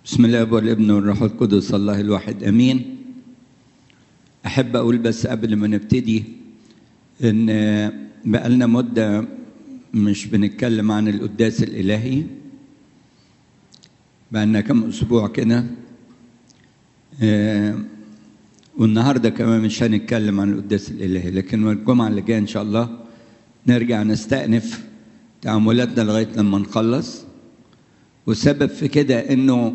بسم الله والابن والروح القدس الله الواحد امين احب اقول بس قبل ما نبتدي ان بقالنا مده مش بنتكلم عن القداس الالهي بقالنا كم اسبوع كده آه، والنهارده كمان مش هنتكلم عن القداس الالهي لكن الجمعه اللي جايه ان شاء الله نرجع نستأنف تعاملاتنا لغايه لما نخلص والسبب في كده انه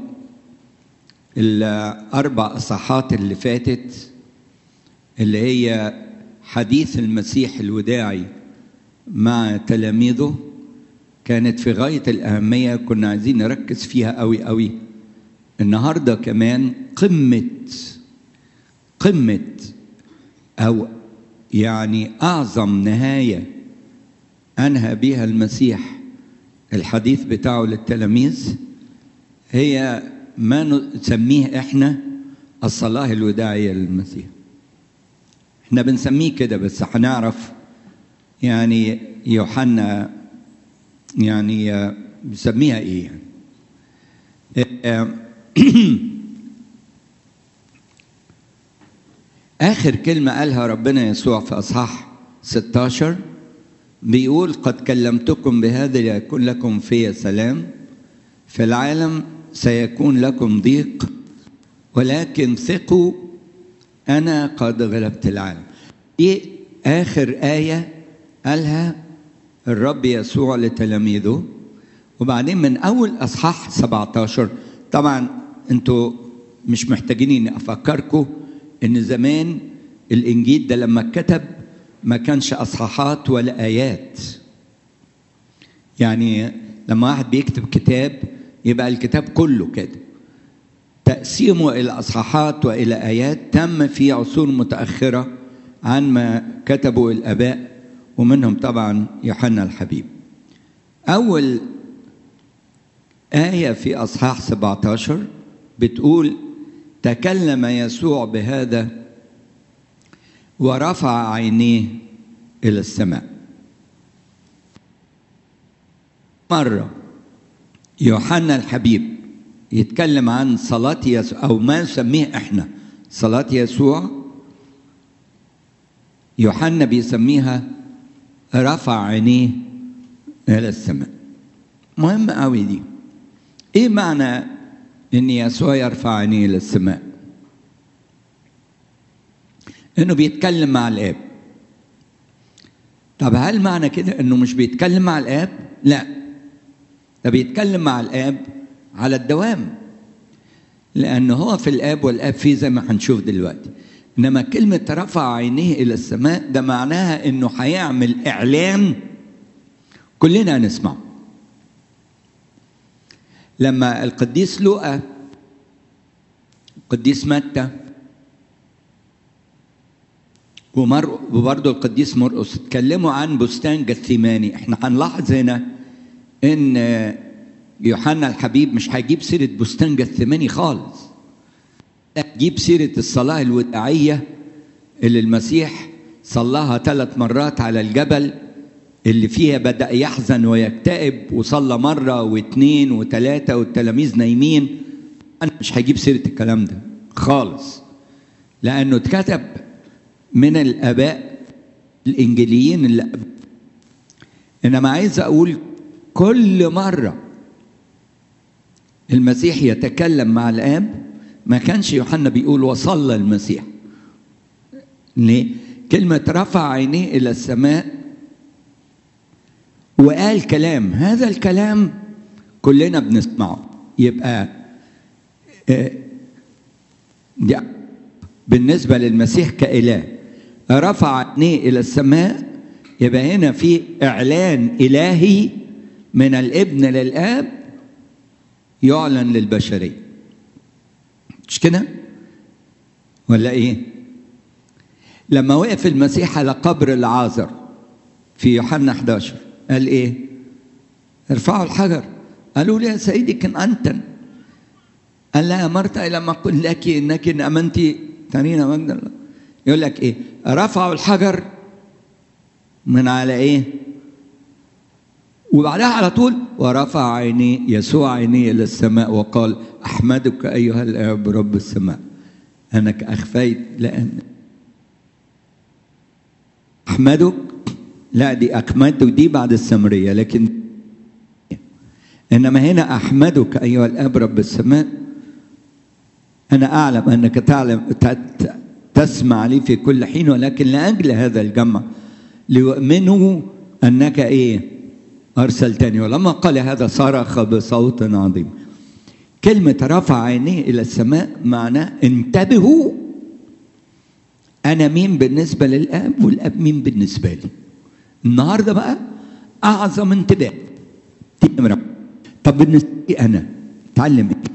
الاربع اصحاحات اللي فاتت اللي هي حديث المسيح الوداعي مع تلاميذه كانت في غايه الاهميه كنا عايزين نركز فيها قوي قوي النهارده كمان قمه قمه او يعني اعظم نهايه انهى بها المسيح الحديث بتاعه للتلاميذ هي ما نسميه احنا الصلاه الوداعيه للمسيح احنا بنسميه كده بس هنعرف يعني يوحنا يعني بيسميها ايه يعني اخر كلمه قالها ربنا يسوع في اصحاح 16 بيقول قد كلمتكم بهذا ليكون لكم في سلام في العالم سيكون لكم ضيق ولكن ثقوا انا قد غلبت العالم ايه اخر ايه قالها الرب يسوع لتلاميذه وبعدين من اول اصحاح 17 طبعا انتوا مش محتاجين اني افكركم ان زمان الانجيل ده لما اتكتب ما كانش اصحاحات ولا ايات يعني لما واحد بيكتب كتاب يبقى الكتاب كله كده تقسيمه الى اصحاحات والى ايات تم في عصور متاخره عن ما كتبوا الاباء ومنهم طبعا يوحنا الحبيب اول ايه في اصحاح 17 بتقول تكلم يسوع بهذا ورفع عينيه الى السماء مره يوحنا الحبيب يتكلم عن صلاة يسوع أو ما نسميه إحنا صلاة يسوع يوحنا بيسميها رفع عينيه إلى السماء مهم قوي دي إيه معنى إن يسوع يرفع عينيه إلى السماء إنه بيتكلم مع الآب طب هل معنى كده إنه مش بيتكلم مع الآب؟ لا ده بيتكلم مع الآب على الدوام لأن هو في الآب والآب فيه زي ما هنشوف دلوقتي إنما كلمة رفع عينيه إلى السماء ده معناها إنه هيعمل إعلان كلنا هنسمعه لما القديس لوقا القديس متى ومر وبرضه القديس مرقس اتكلموا عن بستان جثيماني احنا هنلاحظ هنا ان يوحنا الحبيب مش هيجيب سيرة بستان جثماني خالص هيجيب سيرة الصلاة الوداعية اللي المسيح صلاها ثلاث مرات على الجبل اللي فيها بدأ يحزن ويكتئب وصلى مرة واثنين وثلاثة والتلاميذ نايمين أنا مش هجيب سيرة الكلام ده خالص لأنه اتكتب من الآباء الإنجيليين اللي إنما عايز أقول كل مرة المسيح يتكلم مع الآب ما كانش يوحنا بيقول وصلى المسيح ليه؟ كلمة رفع عينيه إلى السماء وقال كلام هذا الكلام كلنا بنسمعه يبقى دي بالنسبة للمسيح كإله رفع عينيه إلى السماء يبقى هنا في إعلان إلهي من الابن للآب يعلن للبشرية مش كده ولا ايه لما وقف المسيح على قبر العازر في يوحنا 11 قال ايه ارفعوا الحجر قالوا لي يا سيدي كن انت قال لها مرتا لما قل لك انك ان امنت ترين مجد الله يقول لك ايه رفعوا الحجر من على ايه وبعدها على طول ورفع عينيه يسوع عينيه الى السماء وقال احمدك ايها الاب رب السماء انك اخفيت لان احمدك لا دي اكملت دي بعد السمريه لكن انما هنا احمدك ايها الاب رب السماء انا اعلم انك تعلم تسمع لي في كل حين ولكن لاجل هذا الجمع ليؤمنوا انك ايه ارسلتني ولما قال هذا صرخ بصوت عظيم كلمه رفع عينيه الى السماء معناه انتبهوا انا مين بالنسبه للاب والاب مين بالنسبه لي النهارده بقى اعظم انتباه طب بالنسبه لي انا اتعلم ايه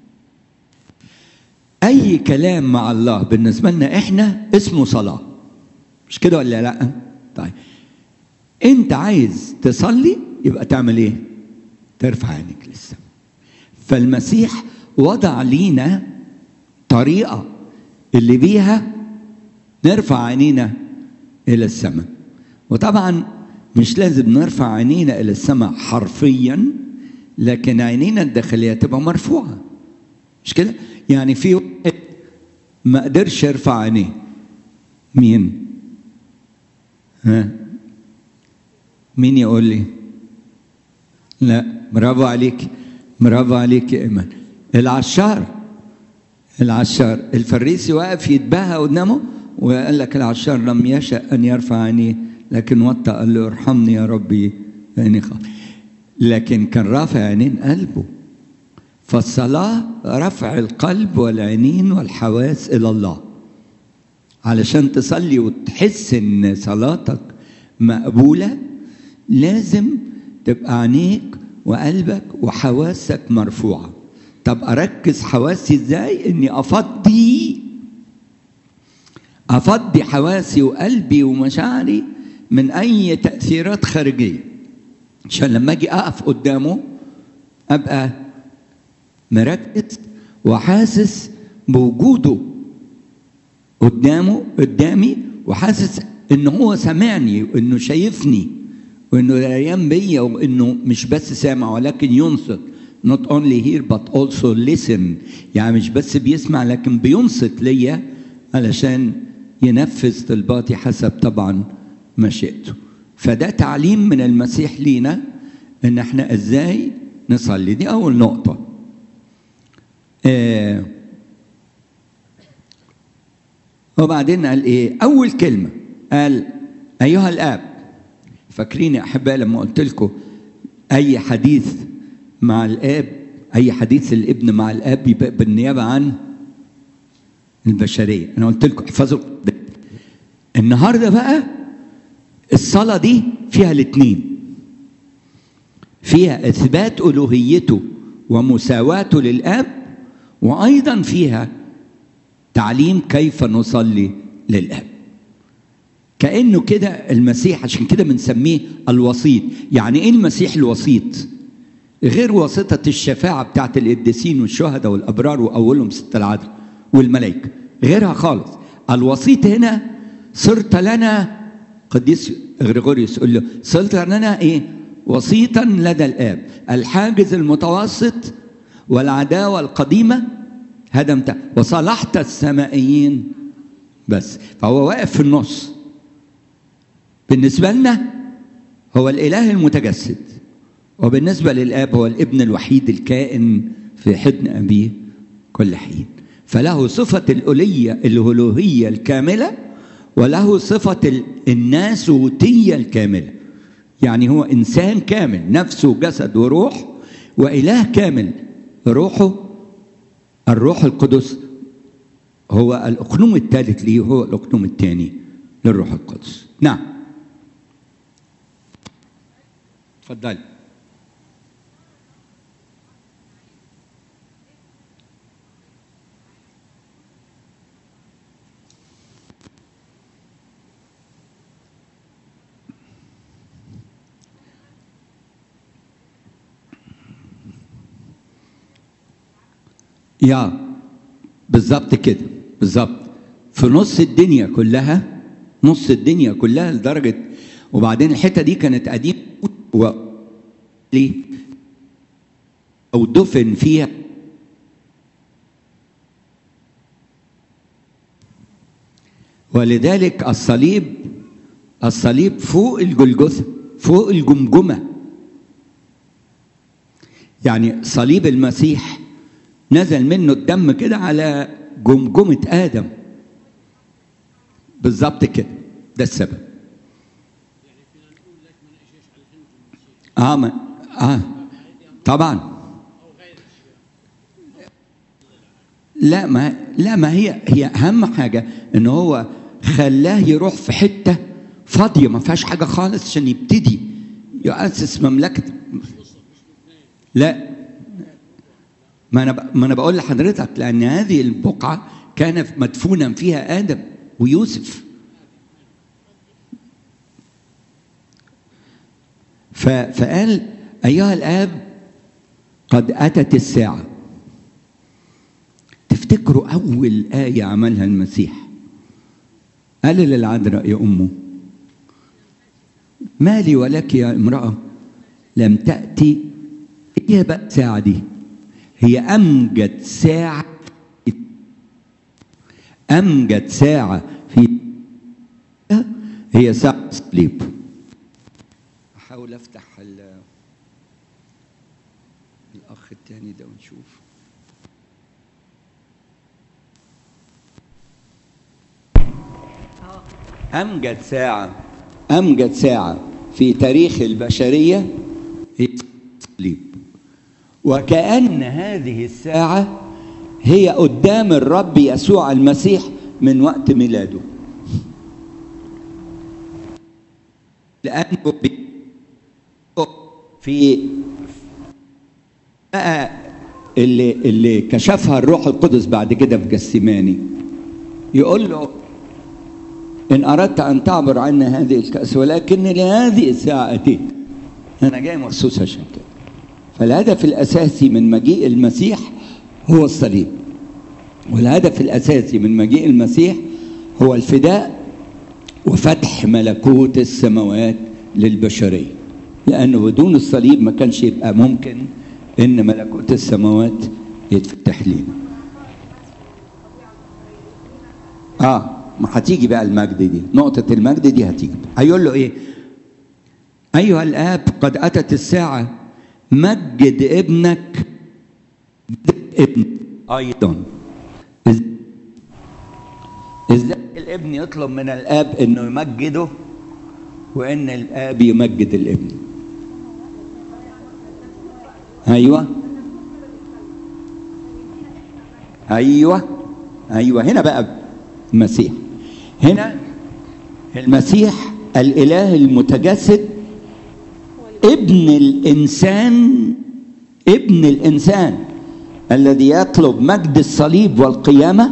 اي كلام مع الله بالنسبه لنا احنا اسمه صلاه مش كده ولا لا طيب انت عايز تصلي يبقى تعمل ايه ترفع عينك للسماء فالمسيح وضع لينا طريقه اللي بيها نرفع عينينا الى السماء وطبعا مش لازم نرفع عينينا الى السماء حرفيا لكن عينينا الداخليه تبقى مرفوعه مش كده يعني في واحد ما قدرش يرفع عينيه مين ها مين يقول لي لا برافو عليك برافو عليك يا ايمان العشار العشار الفريسي واقف يتباهى قدامه وقال لك العشار لم يشأ أن يرفع عينيه لكن وطى قال له ارحمني يا ربي فإني خاطئ لكن كان رافع عينين قلبه فالصلاة رفع القلب والعينين والحواس إلى الله علشان تصلي وتحس إن صلاتك مقبولة لازم تبقى عينيك وقلبك وحواسك مرفوعة طب أركز حواسي إزاي إني أفضي أفضي حواسي وقلبي ومشاعري من أي تأثيرات خارجية عشان لما أجي أقف قدامه أبقى مركز وحاسس بوجوده قدامه قدامي وحاسس ان هو سامعني وانه شايفني وانه ريان بيا وانه مش بس سامع ولكن ينصت not only hear but also listen يعني مش بس بيسمع لكن بينصت ليا علشان ينفذ طلباتي حسب طبعا مشيئته فده تعليم من المسيح لينا ان احنا ازاي نصلي دي اول نقطه آه وبعدين قال ايه اول كلمه قال ايها الاب فاكرين يا احبائي لما قلت لكم اي حديث مع الاب اي حديث الابن مع الاب يبقى بالنيابه عن البشريه انا قلت لكم احفظوا النهارده بقى الصلاه دي فيها الاثنين فيها اثبات الوهيته ومساواته للاب وايضا فيها تعليم كيف نصلي للاب كانه كده المسيح عشان كده بنسميه الوسيط يعني ايه المسيح الوسيط غير واسطة الشفاعة بتاعت القديسين والشهداء والأبرار وأولهم ست العدل والملائكة غيرها خالص الوسيط هنا صرت لنا قديس غريغوريوس يقول له صرت لنا ايه وسيطا لدى الآب الحاجز المتوسط والعداوة القديمة هدمت وصلحت السمائيين بس فهو واقف في النص بالنسبة لنا هو الإله المتجسد وبالنسبة للآب هو الابن الوحيد الكائن في حضن أبيه كل حين فله صفة الألية الألوهية الكاملة وله صفة الناسوتية الكاملة يعني هو إنسان كامل نفسه وجسد وروح وإله كامل روحه الروح القدس هو الأقنوم الثالث ليه هو الأقنوم الثاني للروح القدس نعم تفضل يا بالظبط كده بالظبط في نص الدنيا كلها نص الدنيا كلها لدرجة وبعدين الحتة دي كانت قديمة و ليه او دفن فيها ولذلك الصليب الصليب فوق الجلجثة فوق الجمجمة يعني صليب المسيح نزل منه الدم كده على جمجمة آدم بالظبط كده ده السبب اه ما اه طبعا لا ما لا ما هي هي اهم حاجه ان هو خلاه يروح في حته فاضيه ما فيهاش حاجه خالص عشان يبتدي يؤسس مملكه لا ما انا ما انا بقول لحضرتك لان هذه البقعه كان مدفونا فيها ادم ويوسف فقال ايها الاب قد اتت الساعه تفتكروا اول ايه عملها المسيح قال للعذراء يا امه مالي ولك يا امراه لم تاتي هي بقى الساعه دي هي امجد ساعه امجد ساعه في هي ساعه الصليب احاول افتح الاخ الثاني ده ونشوف امجد ساعه امجد ساعه في تاريخ البشريه هي الصليب وكأن هذه الساعة هي قدام الرب يسوع المسيح من وقت ميلاده لأنه في بقى اللي اللي كشفها الروح القدس بعد كده في جسيماني يقول له إن أردت أن تعبر عنا هذه الكأس ولكن لهذه الساعة أتيت أنا جاي مخصوص عشان كده فالهدف الأساسي من مجيء المسيح هو الصليب والهدف الأساسي من مجيء المسيح هو الفداء وفتح ملكوت السماوات للبشرية لأنه بدون الصليب ما كانش يبقى ممكن إن ملكوت السماوات يتفتح لنا آه ما هتيجي بقى المجد دي نقطة المجد دي هتيجي هيقول له إيه أيها الآب قد أتت الساعة مجد ابنك ابن ايضا ازاي الابن يطلب من الاب انه يمجده وان الاب يمجد الابن ايوه ايوه ايوه هنا بقى المسيح هنا المسيح الاله المتجسد ابن الانسان ابن الانسان الذي يطلب مجد الصليب والقيامه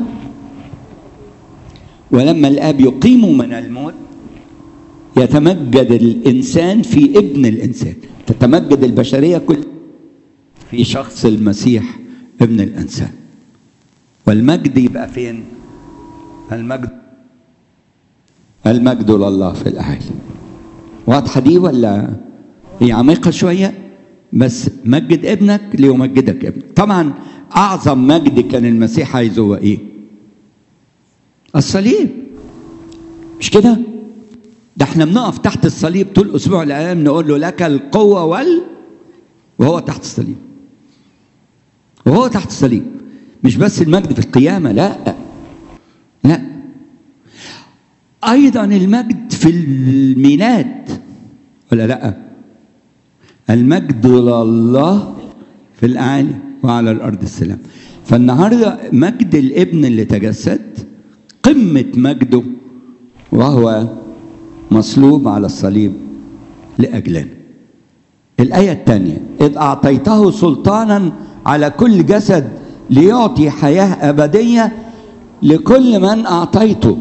ولما الاب يقيم من الموت يتمجد الانسان في ابن الانسان تتمجد البشريه كل في شخص المسيح ابن الانسان والمجد يبقى فين المجد المجد لله في الاعالي واضحه دي ولا هي عميقه شويه بس مجد ابنك ليمجدك ابنك طبعا اعظم مجد كان المسيح عايزه هو ايه الصليب مش كده ده احنا بنقف تحت الصليب طول اسبوع الايام نقول له لك القوه وال وهو تحت الصليب وهو تحت الصليب مش بس المجد في القيامه لا لا ايضا المجد في الميلاد ولا لا المجد لله في الاعالي وعلى الارض السلام فالنهارده مجد الابن اللي تجسد قمه مجده وهو مصلوب على الصليب لاجلنا الايه الثانيه اذ اعطيته سلطانا على كل جسد ليعطي حياه ابديه لكل من اعطيته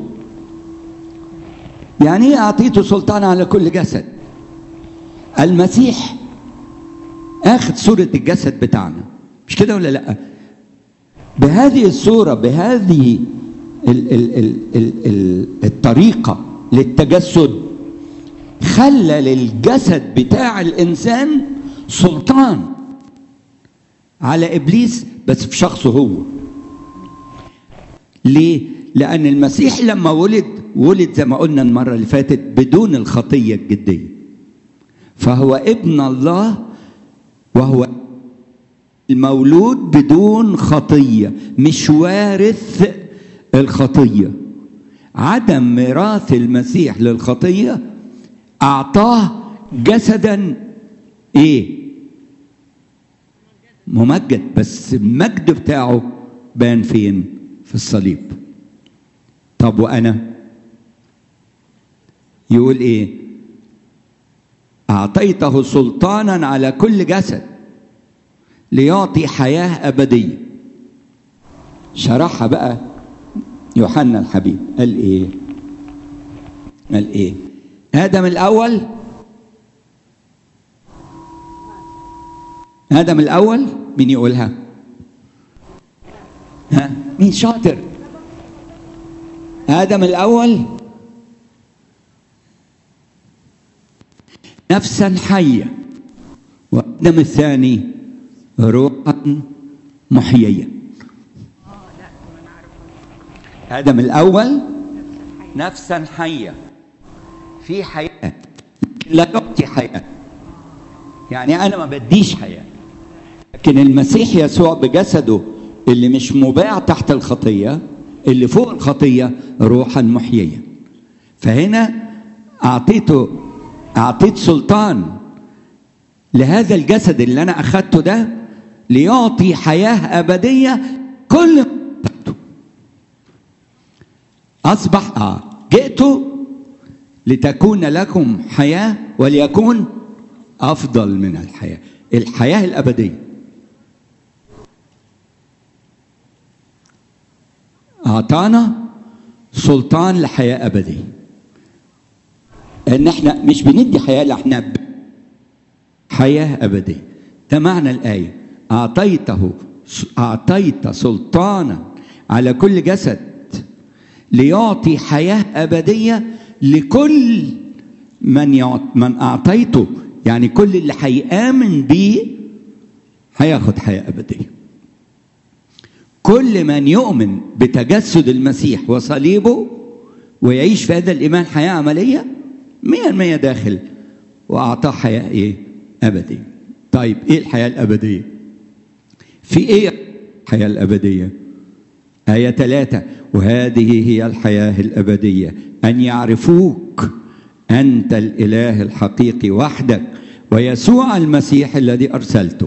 يعني ايه اعطيته سلطان على كل جسد المسيح اخذ صورة الجسد بتاعنا مش كده ولا لا بهذه الصورة بهذه ال ال ال ال ال الطريقة للتجسد خلى للجسد بتاع الإنسان سلطان على ابليس بس في شخصه هو ليه لان المسيح لما ولد ولد زي ما قلنا المره اللي فاتت بدون الخطيه الجديه فهو ابن الله وهو المولود بدون خطيه مش وارث الخطيه عدم ميراث المسيح للخطيه اعطاه جسدا ايه ممجد بس المجد بتاعه بان فين في الصليب طب وانا يقول ايه اعطيته سلطانا على كل جسد ليعطي حياه ابديه شرحها بقى يوحنا الحبيب قال ايه قال ايه ادم الاول ادم الاول مين يقولها ها مين شاطر ادم الاول نفسا حيه وادم الثاني روحا محييه ادم الاول نفسا حيه في حياه لا تعطي حياه يعني انا ما بديش حياه لكن المسيح يسوع بجسده اللي مش مباع تحت الخطيه اللي فوق الخطيه روحا محييا فهنا اعطيته اعطيت سلطان لهذا الجسد اللي انا اخدته ده ليعطي حياه ابديه كل اصبح اه جئت لتكون لكم حياه وليكون افضل من الحياه الحياه الابديه اعطانا سلطان لحياه ابديه ان احنا مش بندي حياه لا احنا ب... حياه ابديه ده معنى الايه اعطيته اعطيت سلطانا على كل جسد ليعطي حياه ابديه لكل من يعط... من اعطيته يعني كل اللي هيامن بيه هياخد حياه ابديه كل من يؤمن بتجسد المسيح وصليبه ويعيش في هذا الايمان حياه عمليه مية المية داخل واعطاه حياه ايه ابديه طيب ايه الحياه الابديه في ايه الحياه الابديه ايه ثلاثة وهذه هي الحياه الابديه ان يعرفوك انت الاله الحقيقي وحدك ويسوع المسيح الذي ارسلته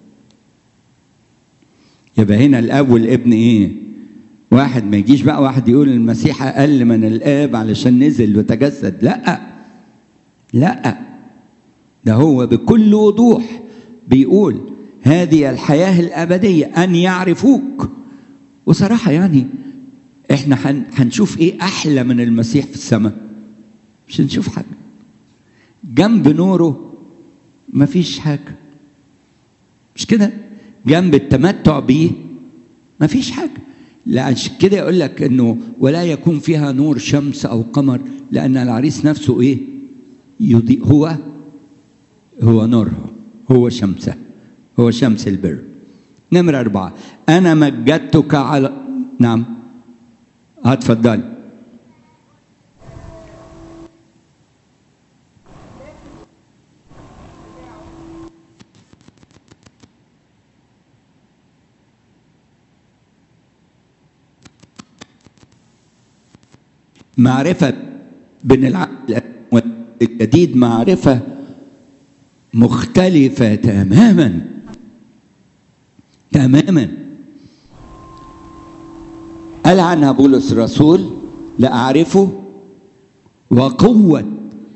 يبقى هنا الاب والابن ايه واحد ما يجيش بقى واحد يقول المسيح اقل من الاب علشان نزل وتجسد لا لا ده هو بكل وضوح بيقول هذه الحياه الابديه ان يعرفوك وصراحه يعني احنا هنشوف ايه احلى من المسيح في السماء مش هنشوف حاجه جنب نوره مفيش حاجه مش كده جنب التمتع بيه مفيش حاجه عشان كده يقول لك انه ولا يكون فيها نور شمس او قمر لان العريس نفسه ايه يضيء هو هو نورها هو شمسه هو شمس البر نمرة أربعة أنا مجدتك على نعم اتفضل معرفة بين العقل الجديد معرفة مختلفة تماما تماما قال عنها بولس الرسول لأعرفه وقوة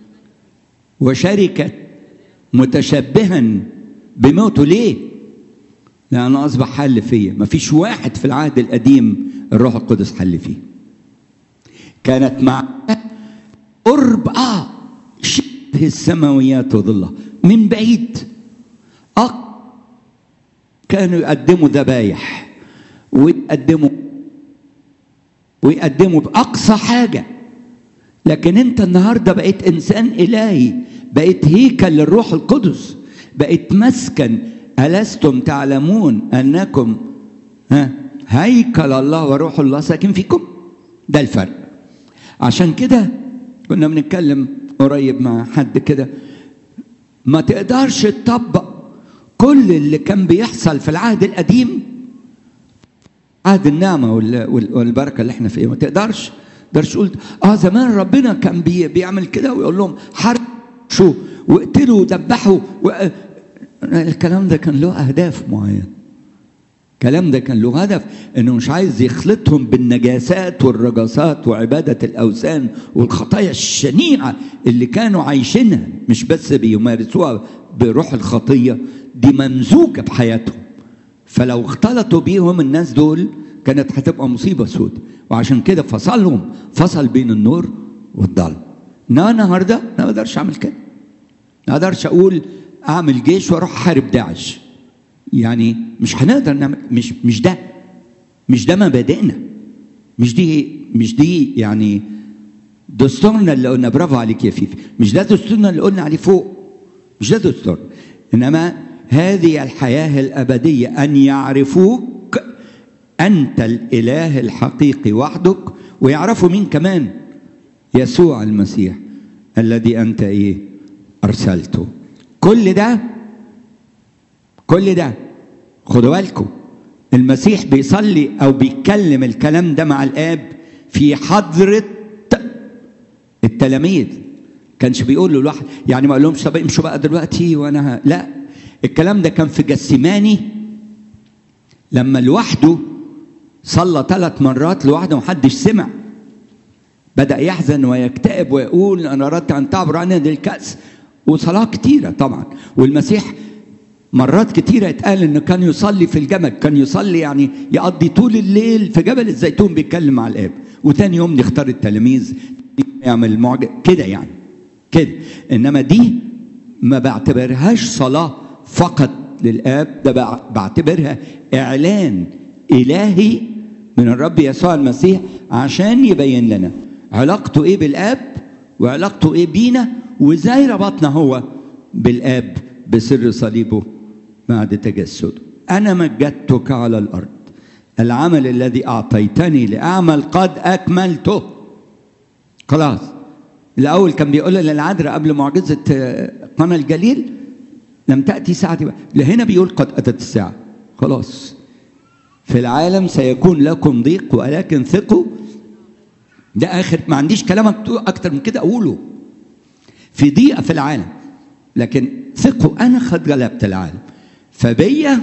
وشركة متشبها بموته ليه؟ لأنه أصبح حل فيا مفيش واحد في العهد القديم الروح القدس حل فيه كانت مع قرب اه شبه السماويات وظلها من بعيد اه كانوا يقدموا ذبايح ويقدموا ويقدموا بأقصى حاجة لكن أنت النهاردة بقيت إنسان إلهي بقيت هيكل للروح القدس بقت مسكن ألستم تعلمون أنكم ها هيكل الله وروح الله ساكن فيكم ده الفرق عشان كده كنا بنتكلم قريب مع حد كده ما تقدرش تطبق كل اللي كان بيحصل في العهد القديم عهد النعمة والبركة اللي احنا فيها ما تقدرش تقدرش تقول اه زمان ربنا كان بي بيعمل كده ويقول لهم حرشوا واقتلوا وذبحوا و... الكلام ده كان له اهداف معينه الكلام ده كان له هدف انه مش عايز يخلطهم بالنجاسات والرجاسات وعباده الاوثان والخطايا الشنيعه اللي كانوا عايشينها مش بس بيمارسوها بروح الخطيه دي ممزوجه بحياتهم فلو اختلطوا بيهم الناس دول كانت هتبقى مصيبه سود وعشان كده فصلهم فصل بين النور والظلم انا النهارده انا ما اقدرش اعمل كده ما اقدرش اقول اعمل جيش واروح احارب داعش يعني مش هنقدر نعمل مش مش ده مش ده مبادئنا مش دي مش دي يعني دستورنا اللي قلنا برافو عليك يا فيفي مش ده دستورنا اللي قلنا عليه فوق مش ده دستور انما هذه الحياه الابديه ان يعرفوك انت الاله الحقيقي وحدك ويعرفوا مين كمان يسوع المسيح الذي انت ايه ارسلته كل ده كل ده خدوا بالكم المسيح بيصلي او بيتكلم الكلام ده مع الاب في حضره التلاميذ كانش بيقول له لوحده يعني ما قال لهمش طب امشوا بقى دلوقتي وانا ه... لا الكلام ده كان في جسماني لما لوحده صلى ثلاث مرات لوحده ومحدش سمع بدأ يحزن ويكتئب ويقول أنا أردت أن تعبر عني هذه الكأس وصلاة كتيرة طبعا والمسيح مرات كتيرة اتقال انه كان يصلي في الجبل كان يصلي يعني يقضي طول الليل في جبل الزيتون بيتكلم مع الاب وتاني يوم نختار التلاميذ يعمل المعجزة كده يعني كده انما دي ما بعتبرهاش صلاة فقط للاب ده بعتبرها اعلان الهي من الرب يسوع المسيح عشان يبين لنا علاقته ايه بالاب وعلاقته ايه بينا وازاي ربطنا هو بالاب بسر صليبه بعد تجسده انا مجدتك على الارض العمل الذي اعطيتني لاعمل قد اكملته خلاص الاول كان بيقول للعذراء قبل معجزه قنا الجليل لم تاتي ساعتي بقى هنا بيقول قد اتت الساعه خلاص في العالم سيكون لكم ضيق ولكن ثقوا ده اخر ما عنديش كلام اكتر من كده اقوله في ضيقه في العالم لكن ثقوا انا قد غلبت العالم فبيا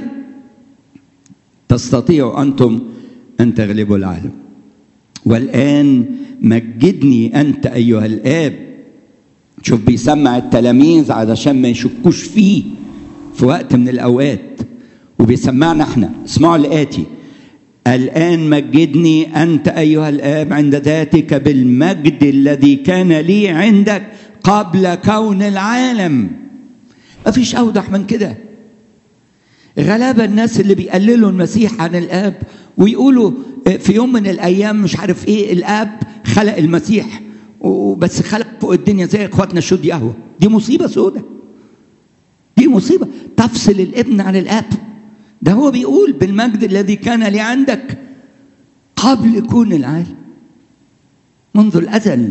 تستطيعوا انتم ان تغلبوا العالم والان مجدني انت ايها الاب شوف بيسمع التلاميذ علشان ما يشكوش فيه في وقت من الاوقات وبيسمعنا احنا اسمعوا الاتي الان مجدني انت ايها الاب عند ذاتك بالمجد الذي كان لي عندك قبل كون العالم ما فيش اوضح من كده غلابة الناس اللي بيقللوا المسيح عن الاب ويقولوا في يوم من الايام مش عارف ايه الاب خلق المسيح وبس خلق فوق الدنيا زي اخواتنا شود يهوى دي مصيبه سودة دي مصيبه تفصل الابن عن الاب ده هو بيقول بالمجد الذي كان لي عندك قبل كون العالم منذ الازل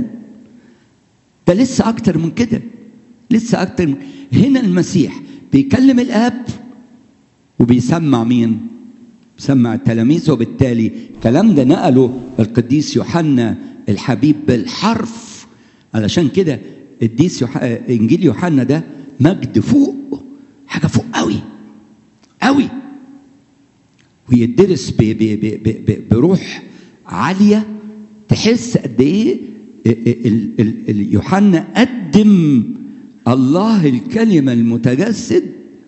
ده لسه اكتر من كده لسه اكتر من هنا المسيح بيكلم الاب وبيسمع مين بيسمع التلاميذ وبالتالي الكلام ده نقله القديس يوحنا الحبيب بالحرف علشان كده القديس يوح... انجيل يوحنا ده مجد فوق حاجه فوق قوي قوي ويدرس ب... ب... ب... ب... بروح عاليه تحس قد ايه ال... ال... ال... يوحنا قدم الله الكلمه المتجسد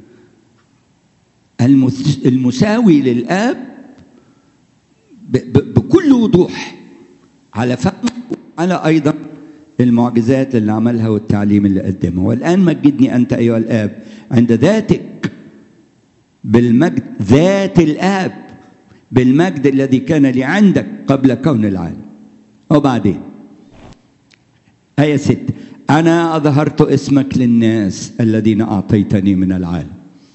المس... المساوي للاب ب... ب... بكل وضوح على فهمه على ايضا المعجزات اللي عملها والتعليم اللي قدمه والان مجدني انت ايها الاب عند ذاتك بالمجد ذات الاب بالمجد الذي كان لي عندك قبل كون العالم وبعدين آية ست انا اظهرت اسمك للناس الذين اعطيتني من العالم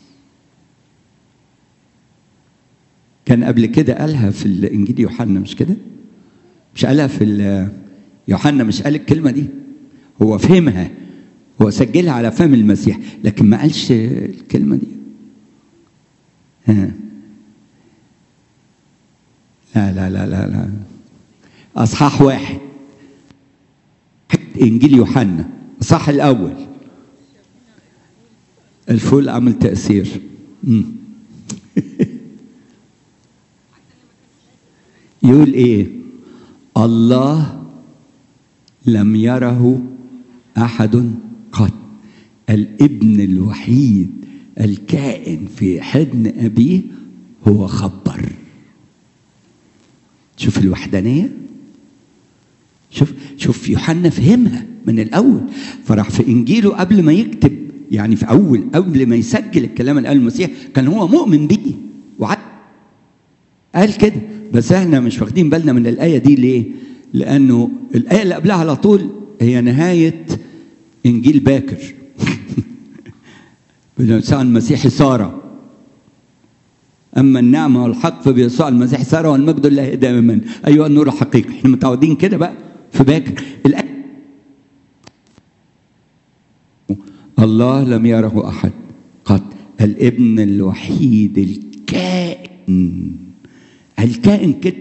كان قبل كده قالها في الانجيل يوحنا مش كده مش قالها في يوحنا مش قال الكلمه دي هو فهمها هو سجلها على فهم المسيح لكن ما قالش الكلمه دي ها. لا لا لا لا لا اصحاح واحد انجيل يوحنا اصحاح الاول الفول عمل تاثير مم. يقول ايه الله لم يره احد قط الابن الوحيد الكائن في حضن ابيه هو خبر شوف الوحدانيه شوف شوف يوحنا فهمها من الاول فراح في انجيله قبل ما يكتب يعني في اول قبل ما يسجل الكلام اللي قاله المسيح كان هو مؤمن بيه وعد قال كده بس احنا مش واخدين بالنا من الايه دي ليه؟ لانه الايه اللي قبلها على طول هي نهايه انجيل باكر بيسوع المسيح ساره اما النعمه والحق فبيسوع المسيح ساره والمجد لله دائما ايها النور الحقيقي احنا متعودين كده بقى في باكر الآية الله لم يره احد قط الابن الوحيد الكائن الكائن كده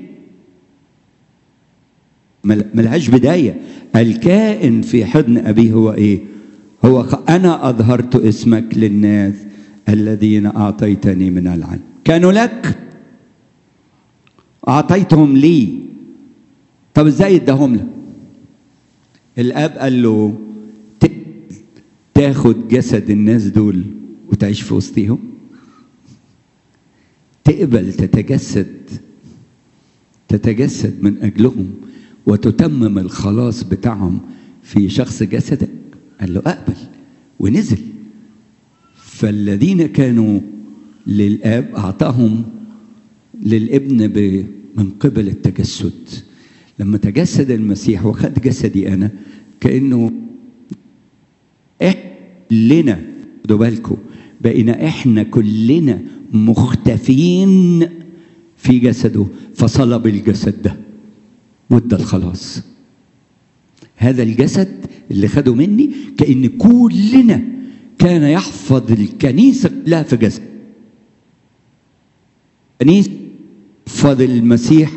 ملهاش بداية الكائن في حضن أبيه هو إيه هو أنا أظهرت اسمك للناس الذين أعطيتني من العلم كانوا لك أعطيتهم لي طب إزاي إداهم لك الأب قال له تاخد جسد الناس دول وتعيش في وسطهم تقبل تتجسد تتجسد من اجلهم وتتمم الخلاص بتاعهم في شخص جسدك قال له اقبل ونزل فالذين كانوا للاب اعطاهم للابن من قبل التجسد لما تجسد المسيح وخد جسدي انا كانه كلنا خدوا بالكم بقينا احنا كلنا مختفين في جسده فصلب الجسد ده وادى الخلاص هذا الجسد اللي خده مني كأن كلنا كان يحفظ الكنيسة كلها في جسد كنيسة يحفظ المسيح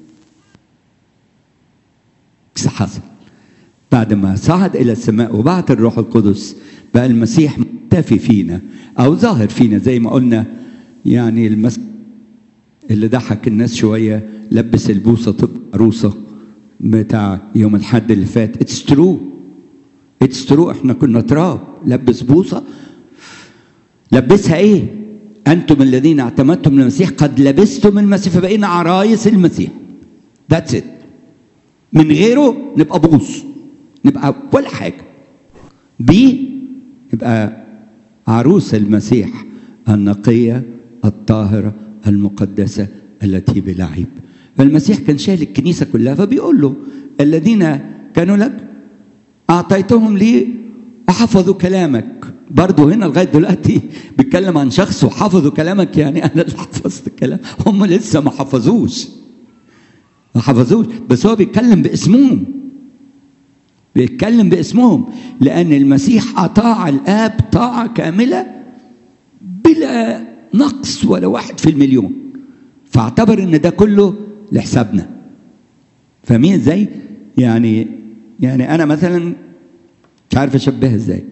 حصل بعد ما صعد إلى السماء وبعت الروح القدس بقى المسيح مختفي فينا أو ظاهر فينا زي ما قلنا يعني المسيح اللي ضحك الناس شويه لبس البوصه طب عروسه بتاع يوم الحد اللي فات اتس ترو اتس ترو احنا كنا تراب لبس بوصه لبسها ايه؟ انتم الذين اعتمدتم المسيح قد لبستم المسيح فبقينا عرايس المسيح ذاتس ات من غيره نبقى بوص نبقى ولا حاجه بيه نبقى عروس المسيح النقيه الطاهره المقدسة التي بلا عيب فالمسيح كان شايل الكنيسة كلها فبيقول له الذين كانوا لك أعطيتهم لي وحفظوا كلامك برضه هنا لغاية دلوقتي بيتكلم عن شخص وحفظوا كلامك يعني أنا اللي حفظت الكلام هم لسه ما حفظوش ما حفظوش بس هو بيتكلم باسمهم بيتكلم باسمهم لأن المسيح أطاع الآب طاعة كاملة بلا نقص ولا واحد في المليون فاعتبر ان ده كله لحسابنا فاهمين ازاي يعني يعني انا مثلا مش عارف اشبهها ازاي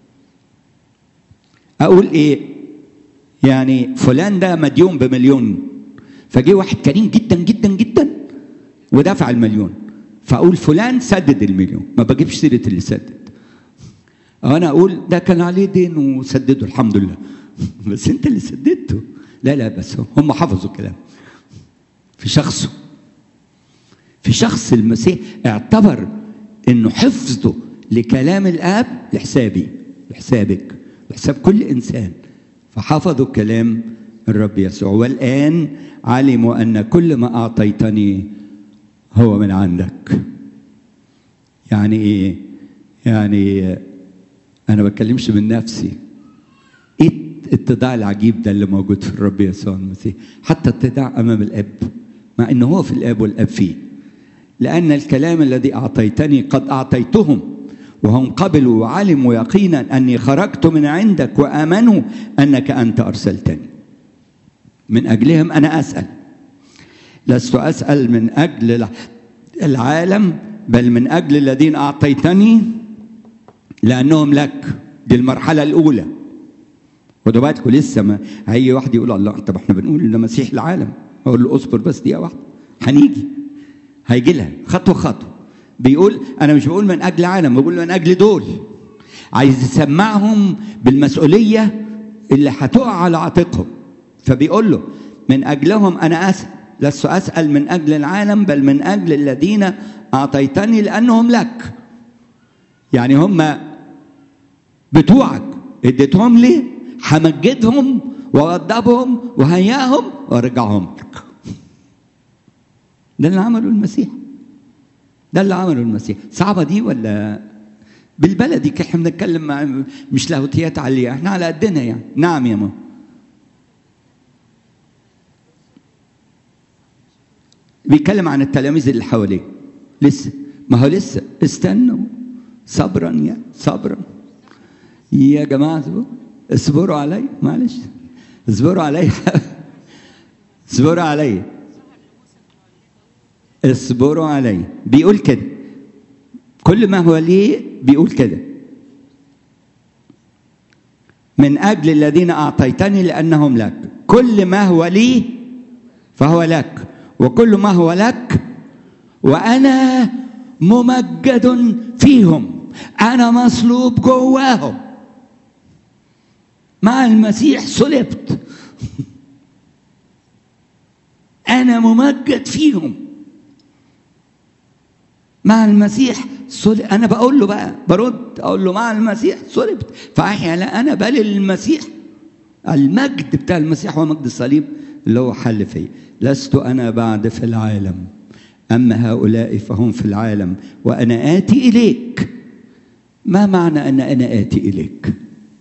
اقول ايه يعني فلان ده مديون بمليون فجه واحد كريم جدا جدا جدا ودفع المليون فاقول فلان سدد المليون ما بجيبش سيره اللي سدد انا اقول ده كان عليه دين وسدده الحمد لله بس انت اللي سددته لا لا بس هم حفظوا الكلام في شخصه في شخص المسيح اعتبر انه حفظه لكلام الاب لحسابي لحسابك لحساب كل انسان فحفظوا كلام الرب يسوع والان علموا ان كل ما اعطيتني هو من عندك يعني ايه يعني انا بتكلمش من نفسي ايه الاتضاع العجيب ده اللي موجود في الرب يسوع المسيح حتى اتضاع امام الاب مع انه هو في الاب والاب فيه لان الكلام الذي اعطيتني قد اعطيتهم وهم قبلوا وعلموا يقينا اني خرجت من عندك وامنوا انك انت ارسلتني من اجلهم انا اسال لست اسال من اجل العالم بل من اجل الذين اعطيتني لانهم لك دي المرحله الاولى خدوا بالكم لسه ما هيجي واحد يقول الله طب احنا بنقول ده مسيح العالم اقول له اصبر بس دقيقه واحده هنيجي هيجي لها خطوه خطوه بيقول انا مش بقول من اجل العالم بقول من اجل دول عايز يسمعهم بالمسؤوليه اللي هتقع على عاتقهم فبيقول له من اجلهم انا اسال لست اسال من اجل العالم بل من اجل الذين اعطيتني لانهم لك يعني هم بتوعك اديتهم لي همجدهم ووضبهم وهياهم وارجعهم لك ده اللي عمله المسيح ده اللي عمله المسيح صعبة دي ولا بالبلدي احنا بنتكلم مع مش لاهوتيات عالية احنا على قدنا يعني نعم يا ماما بيتكلم عن التلاميذ اللي حواليه لسه ما هو لسه استنوا صبرا يا صبرا يا جماعة اصبروا اصبروا علي معلش اصبروا علي اصبروا علي اصبروا علي بيقول كده كل ما هو ليه بيقول كده من أجل الذين أعطيتني لأنهم لك كل ما هو لي فهو لك وكل ما هو لك وأنا ممجد فيهم أنا مصلوب جواهم مع المسيح صلبت أنا ممجد فيهم مع المسيح صلب أنا بقول له بقى برد أقول له مع المسيح صلبت فأحيا لا أنا بل المسيح المجد بتاع المسيح هو مجد الصليب اللي هو حل فيه لست أنا بعد في العالم أما هؤلاء فهم في العالم وأنا آتي إليك ما معنى أن أنا آتي إليك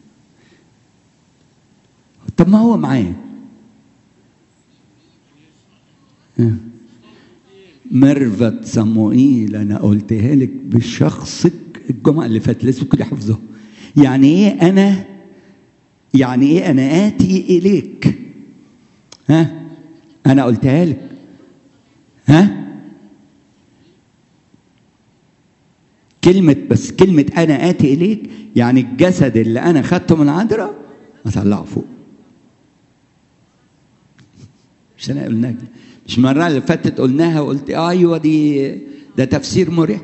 طب ما هو معايا مرفت صموئيل انا قلتها لك بشخصك الجمعه اللي فاتت لازم كده حافظها يعني ايه انا يعني ايه انا اتي اليك ها انا قلتها لك ها كلمة بس كلمة أنا آتي إليك يعني الجسد اللي أنا خدته من عذراء أطلعه فوق مش أنا قلنا مش المرة اللي فاتت قلناها وقلت أيوة دي ده تفسير مريح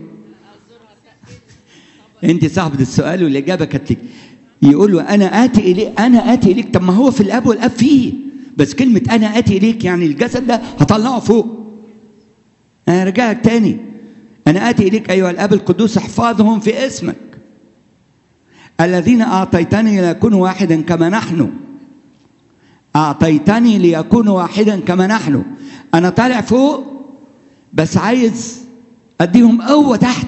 أنت صاحبة السؤال والإجابة كانت لك يقول له أنا آتي إليك أنا آتي إليك طب ما هو في الأب والأب فيه بس كلمة أنا آتي إليك يعني الجسد ده هطلعه فوق أنا رجعك تاني أنا آتي إليك أيها الأب القدوس احفظهم في اسمك الذين أعطيتني ليكونوا واحدا كما نحن أعطيتني ليكونوا واحدا كما نحن أنا طالع فوق بس عايز أديهم قوة تحت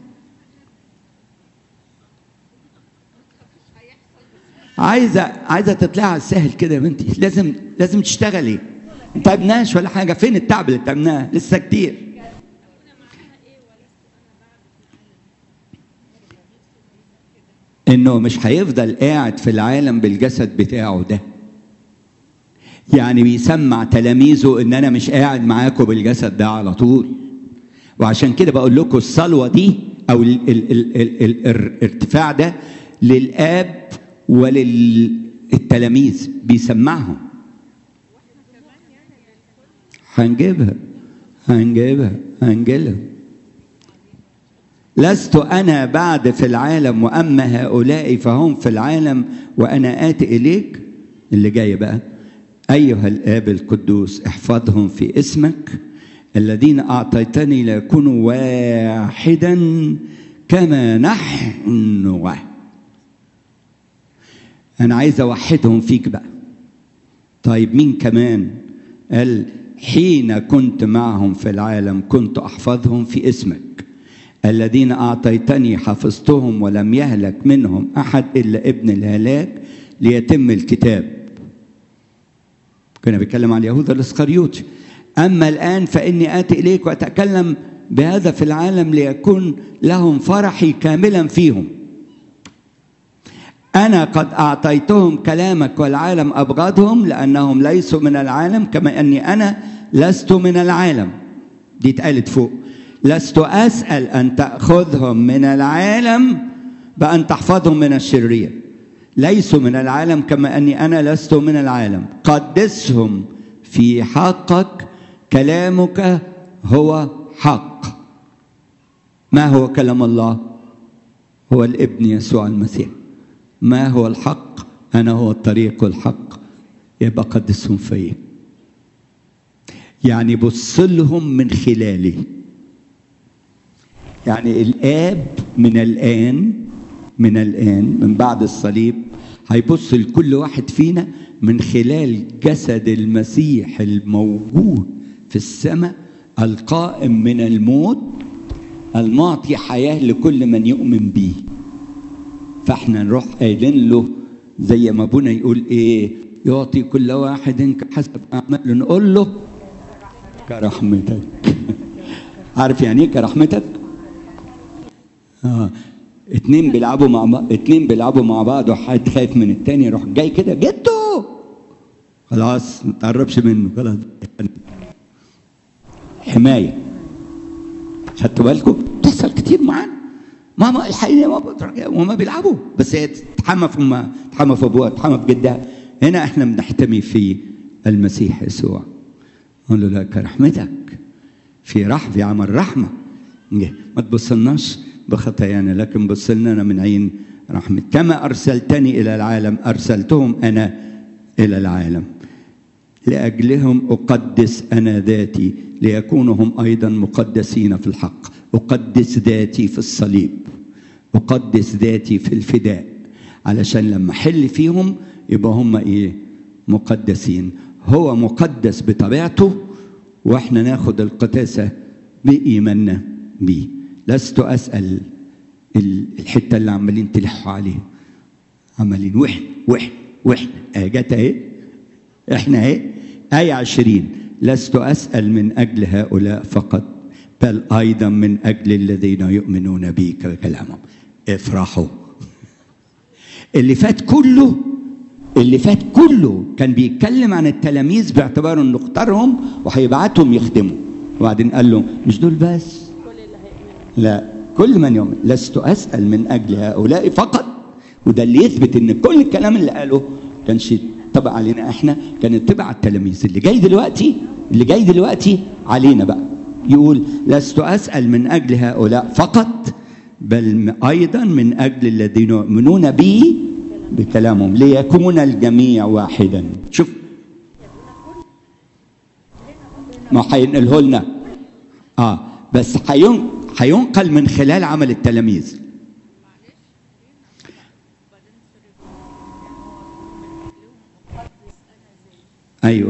عايزة عايزة تطلع على السهل كده يا بنتي لازم لازم تشتغلي ما تعبناش ولا حاجة فين التعب اللي تعبناه لسه كتير انه مش هيفضل قاعد في العالم بالجسد بتاعه ده يعني بيسمع تلاميذه ان انا مش قاعد معاكم بالجسد ده على طول وعشان كده بقول لكم الصلوه دي او ال ال ال ال ال الارتفاع ده للاب وللتلاميذ بيسمعهم هنجيبها هنجيبها هنجيبها لست انا بعد في العالم واما هؤلاء فهم في العالم وانا اتي اليك اللي جاي بقى ايها الاب القدوس احفظهم في اسمك الذين اعطيتني ليكونوا واحدا كما نحن واحد انا عايز اوحدهم فيك بقى طيب مين كمان قال حين كنت معهم في العالم كنت احفظهم في اسمك الذين أعطيتني حفظتهم ولم يهلك منهم أحد إلا ابن الهلاك ليتم الكتاب كنا بيتكلم عن يهوذا الاسخريوطي اما الان فاني اتي اليك واتكلم بهذا في العالم ليكون لهم فرحي كاملا فيهم انا قد اعطيتهم كلامك والعالم ابغضهم لانهم ليسوا من العالم كما اني انا لست من العالم دي اتقالت فوق لست اسال ان تاخذهم من العالم بان تحفظهم من الشرير ليسوا من العالم كما اني انا لست من العالم قدسهم في حقك كلامك هو حق ما هو كلام الله هو الابن يسوع المسيح ما هو الحق انا هو الطريق والحق يبقى قدسهم فيا يعني بص لهم من خلالي يعني الاب من الان من الان من بعد الصليب هيبص لكل واحد فينا من خلال جسد المسيح الموجود في السماء القائم من الموت المعطي حياه لكل من يؤمن به فاحنا نروح قايلين له زي ما ابونا يقول ايه يعطي كل واحد حسب اعماله نقول له كرحمتك عارف يعني ايه كرحمتك؟ اه اتنين بيلعبوا مع بعض اتنين بيلعبوا مع بعض وحد خايف من التاني يروح جاي كده جدو خلاص ما تقربش منه خلاص حمايه خدتوا بالكم بتحصل كتير معانا ماما الحقيقه ما وما بيلعبوا بس هي تحمى في امها تحمى في ابوها تحمى في جدها هنا احنا بنحتمي في المسيح يسوع نقول له لا كرحمتك في رحمة في عمل رحمة ما تبصلناش بخطايانا لكن بص لنا من عين رحمة كما أرسلتني إلى العالم أرسلتهم أنا إلى العالم لأجلهم أقدس أنا ذاتي ليكونوا هم أيضا مقدسين في الحق أقدس ذاتي في الصليب أقدس ذاتي في الفداء علشان لما حل فيهم يبقى هم إيه مقدسين هو مقدس بطبيعته واحنا ناخد القداسه بايماننا بيه لست اسال الحته اللي عمالين تلحوا عليها عمالين واحنا واحنا واحنا آه جت اهي احنا اهي آية عشرين لست أسأل من أجل هؤلاء فقط بل أيضا من أجل الذين يؤمنون بي كلامهم افرحوا اللي فات كله اللي فات كله كان بيتكلم عن التلاميذ باعتبار انه اختارهم وهيبعتهم يخدموا وبعدين قال له مش دول بس لا كل من يؤمن لست اسال من اجل هؤلاء فقط وده اللي يثبت ان كل الكلام اللي قاله كانش طبع علينا احنا كان تبع التلاميذ اللي جاي دلوقتي اللي جاي دلوقتي علينا بقى يقول لست اسال من اجل هؤلاء فقط بل ايضا من اجل الذين يؤمنون بي بكلامهم ليكون الجميع واحدا شوف ما هينقله لنا اه بس هينقل من خلال عمل التلاميذ ايوه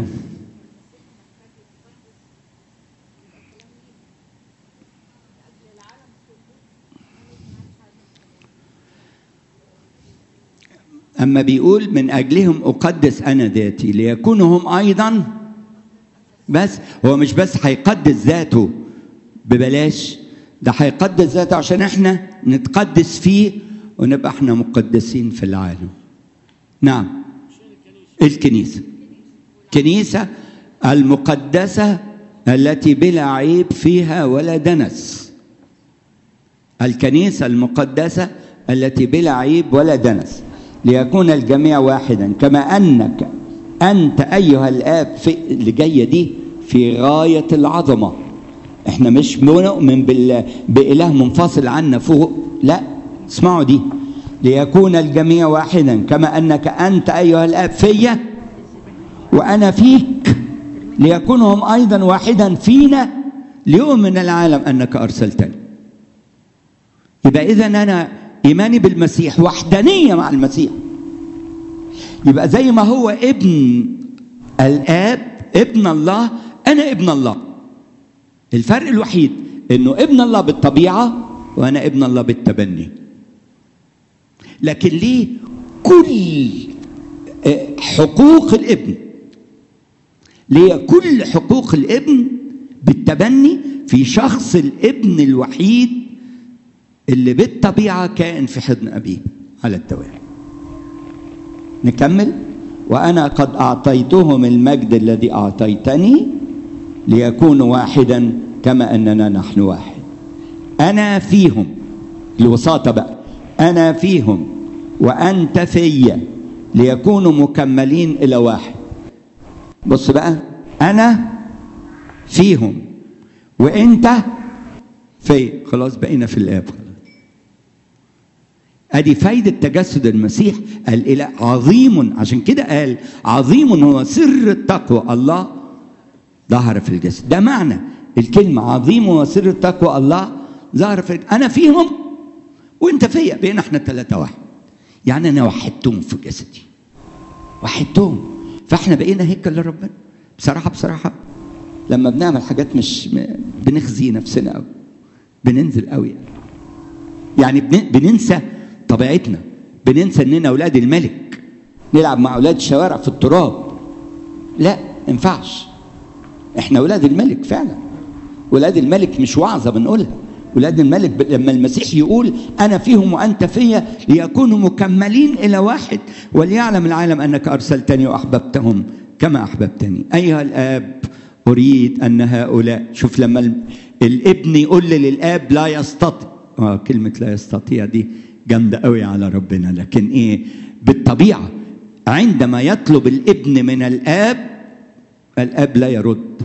أما بيقول من أجلهم أقدس أنا ذاتي ليكونوا هم أيضا بس هو مش بس هيقدس ذاته ببلاش ده هيقدس ذاته عشان احنا نتقدس فيه ونبقى احنا مقدسين في العالم نعم الكنيسة كنيسة المقدسة التي بلا عيب فيها ولا دنس الكنيسة المقدسة التي بلا عيب ولا دنس ليكون الجميع واحدا كما انك انت ايها الاب في اللي جايه دي في غايه العظمه احنا مش بنؤمن بال... باله منفصل عنا فوق لا اسمعوا دي ليكون الجميع واحدا كما انك انت ايها الاب فيا وانا فيك ليكونوا هم ايضا واحدا فينا ليؤمن العالم انك ارسلتني يبقى اذا انا ايماني بالمسيح وحدانيه مع المسيح يبقى زي ما هو ابن الاب ابن الله انا ابن الله الفرق الوحيد انه ابن الله بالطبيعه وانا ابن الله بالتبني لكن ليه كل حقوق الابن ليه كل حقوق الابن بالتبني في شخص الابن الوحيد اللي بالطبيعه كائن في حضن ابيه على التوالي نكمل وانا قد اعطيتهم المجد الذي اعطيتني ليكونوا واحدا كما اننا نحن واحد انا فيهم الوساطه بقى انا فيهم وانت فيا ليكونوا مكملين الى واحد بص بقى انا فيهم وانت في خلاص بقينا في الاب خلاص ادي فايده تجسد المسيح الاله عظيم عشان كده قال عظيم هو سر التقوى الله ظهر في الجسد ده معنى الكلمه عظيم هو سر التقوى الله ظهر في انا فيهم وانت فيا بقينا احنا ثلاثه واحد يعني انا وحدتهم في جسدي وحدتهم فاحنا بقينا هيكل لربنا بصراحه بصراحه لما بنعمل حاجات مش بنخزي نفسنا قوي بننزل قوي يعني بننسى طبيعتنا بننسى اننا اولاد الملك نلعب مع اولاد الشوارع في التراب لا ما ينفعش احنا اولاد الملك فعلا ولاد الملك مش وعظه بنقولها ولاد الملك لما المسيح يقول انا فيهم وانت فيا ليكونوا مكملين الى واحد وليعلم العالم انك ارسلتني واحببتهم كما احببتني ايها الاب اريد ان هؤلاء شوف لما الابن يقول للاب لا يستطيع اه كلمه لا يستطيع دي جامده قوي على ربنا لكن ايه بالطبيعه عندما يطلب الابن من الاب الاب لا يرد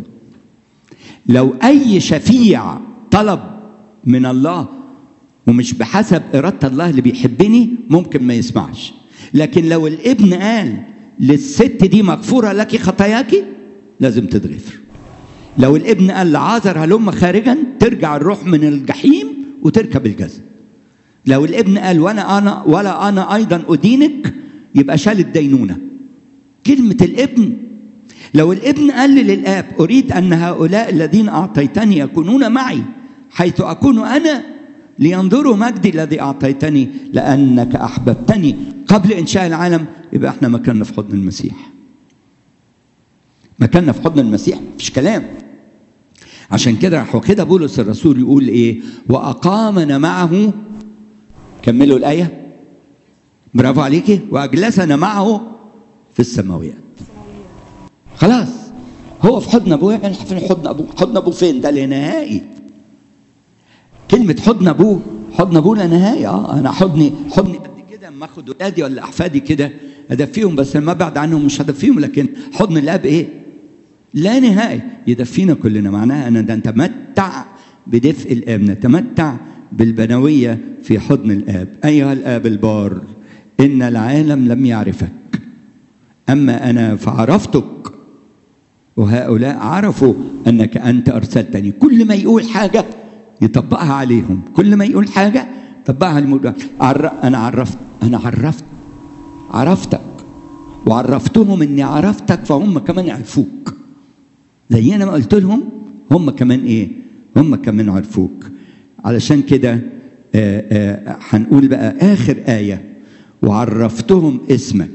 لو اي شفيع طلب من الله ومش بحسب اراده الله اللي بيحبني ممكن ما يسمعش لكن لو الابن قال للست دي مغفوره لك خطاياك لازم تتغفر لو الابن قال لعازر هلم خارجا ترجع الروح من الجحيم وتركب الجسد لو الابن قال وانا انا ولا انا ايضا ادينك يبقى شال الدينونه كلمه الابن لو الابن قال للاب اريد ان هؤلاء الذين اعطيتني يكونون معي حيث اكون انا لينظروا مجدي الذي اعطيتني لانك احببتني قبل انشاء العالم يبقى احنا مكاننا في حضن المسيح مكاننا في حضن المسيح مفيش كلام عشان كده راح كده بولس الرسول يقول ايه واقامنا معه كملوا الايه برافو عليكي واجلسنا معه في السماويات خلاص هو في حضن ابوه يعني في حضن ابوه حضن ابوه فين ده لنهائي كلمة حضن ابوه حضن ابوه لا نهائي اه انا حضني حضني قد كده اما اخد ولادي ولا احفادي كده ادفيهم بس لما ابعد عنهم مش هدفيهم لكن حضن الاب ايه؟ لا نهائي يدفينا كلنا معناها ان ده نتمتع بدفء الاب نتمتع بالبنويه في حضن الاب ايها الاب البار ان العالم لم يعرفك اما انا فعرفتك وهؤلاء عرفوا انك انت ارسلتني كل ما يقول حاجه يطبقها عليهم كل ما يقول حاجه طبقها الموضوع انا عرفت انا عرفت عرفتك وعرفتهم اني عرفتك فهم كمان عرفوك زي انا ما قلت لهم هم كمان ايه هم كمان عرفوك علشان كده هنقول بقى اخر ايه وعرفتهم اسمك